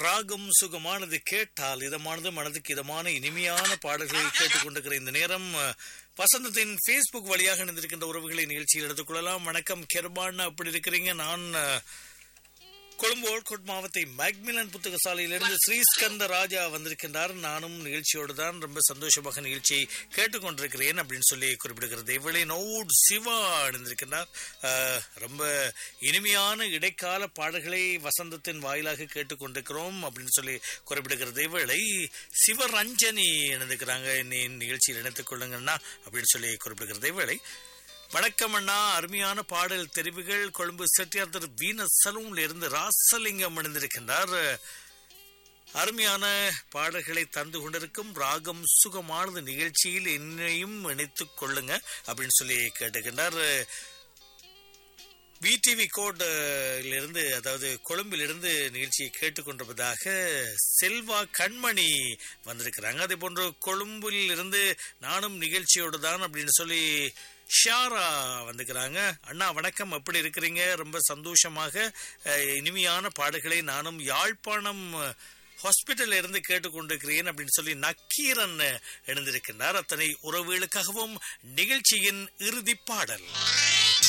ராகம் சுகமானது கேட்டால் இதமானது மனதுக்கு இதமான இனிமையான பாடல்களை கேட்டுக்கொண்டிருக்கிற இந்த நேரம் அஹ், வசந்தத்தின் ஃபேஸ்புக் வழியாக இணைந்திருக்கின்ற உறவுகளை நிகழ்ச்சியில் எடுத்துக்கொள்ளலாம் வணக்கம் கெர்பான் அப்படி இருக்கிறீங்க நான் அஹ், கொழும்பு ஓல்கோட் மாவத்தை மேக்மிலன் புத்தக சாலையிலிருந்து ஸ்ரீஸ்கந்த ராஜா வந்திருக்கின்றார் நானும் நிகழ்ச்சியோடு தான் ரொம்ப சந்தோஷமாக நிகழ்ச்சியை கேட்டுக்கொண்டிருக்கிறேன் அப்படின்னு சொல்லி குறிப்பிடுகிறது இவளை நோட் சிவா அணிந்திருக்கின்றார் அஹ், ரொம்ப இனிமையான இடைக்கால பாடல்களை வசந்தத்தின் வாயிலாக கேட்டுக்கொண்டிருக்கிறோம் அப்படின்னு சொல்லி குறிப்பிடுகிறது இவளை சிவரஞ்சனி இணைந்திருக்கிறாங்க என்னை நிகழ்ச்சியில் இணைத்துக் கொள்ளுங்கண்ணா அப்படின்னு சொல்லி குறிப்பிடுகிறது இவளை வணக்கம் அண்ணா அருமையான பாடல் தெரிவுகள் கொழும்பு செட்டியார் திரு வீனஸ் சலூன்ல இருந்து ராசலிங்கம் அணிந்திருக்கின்றார் அருமையான பாடல்களை தந்து கொண்டிருக்கும் ராகம் சுகமானது நிகழ்ச்சியில் என்னையும் இணைத்துக் கொள்ளுங்க அப்படின்னு சொல்லி கேட்டுக்கின்றார் விடிவி கோட்ல அதாவது கொழும்பிலிருந்து நிகழ்ச்சியை கேட்டுக்கொண்டிருப்பதாக செல்வா கண்மணி வந்திருக்கிறாங்க அதே போன்று கொழும்பில் இருந்து நானும் நிகழ்ச்சியோடு தான் அப்படின்னு சொல்லி ஷாரா வந்துக்கிறாங்க அண்ணா வணக்கம் எப்படி இருக்கிறீங்க ரொம்ப சந்தோஷமாக அஹ், இனிமையான பாடல்களை நானும் யாழ்ப்பாணம் ஹாஸ்பிட்டல்ல இருந்து கேட்டுக்கொண்டிருக்கிறேன் அப்படின்னு சொல்லி நக்கீரன் எழுந்திருக்கின்றார் அத்தனை உறவுகளுக்காகவும் நிகழ்ச்சியின் இறுதி பாடல்